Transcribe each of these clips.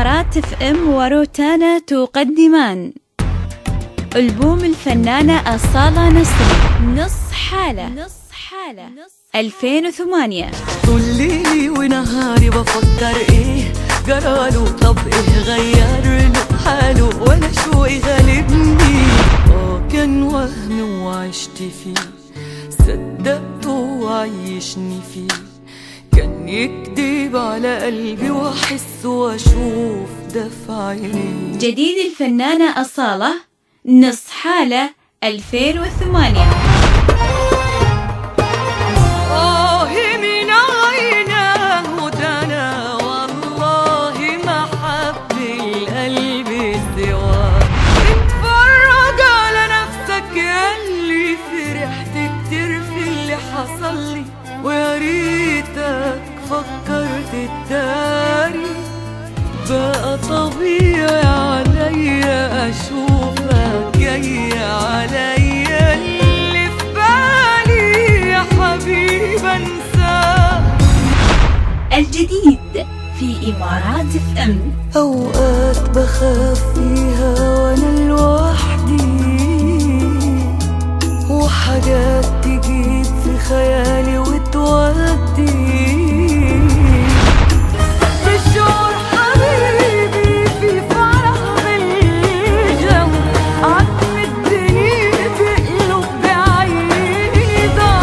إمارات اف ام وروتانا تقدمان ألبوم الفنانة أصالة نصري نص حالة نص حالة 2008 طول ليلي ونهاري بفكر ايه جراله طب ايه غير له حاله ولا شوقي غالبني اه كان وهم وعشت فيه صدقته وعيشني فيه كان يكذب على قلبي واحس واشوف ده في عينيه جديد الفنانة أصالة نص حالة 2008 آه من عيناه ده أنا والله ما حب القلب سواه اتفرج على نفسك ياللي فرحت كتير في اللي حصل لي ويا ريتك فكرت تداري بقى طبيعي عليا اشوفك جاي عليا اللي في بالي يا حبيب انساه الجديد في إمارات اف ام اوقات بخاف فيها وانا لوحدي وحاجات تجيب في خيالي وتودي بالشعور حبيبي في فرح بالجو عتمدني بقلوب بعيدة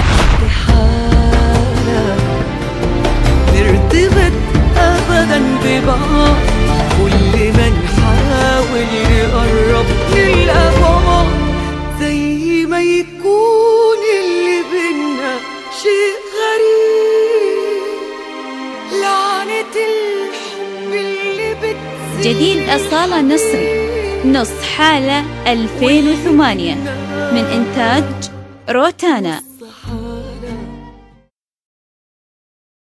استحالة نرتبط ابدا ببعض كل ما نحاول نقرب للابعاد زي ما يكون اللي بينا شيء غريب لعنة الحب اللي بتزيد جديد أصالة نصري نص حالة 2008 من إنتاج روتانا صحاب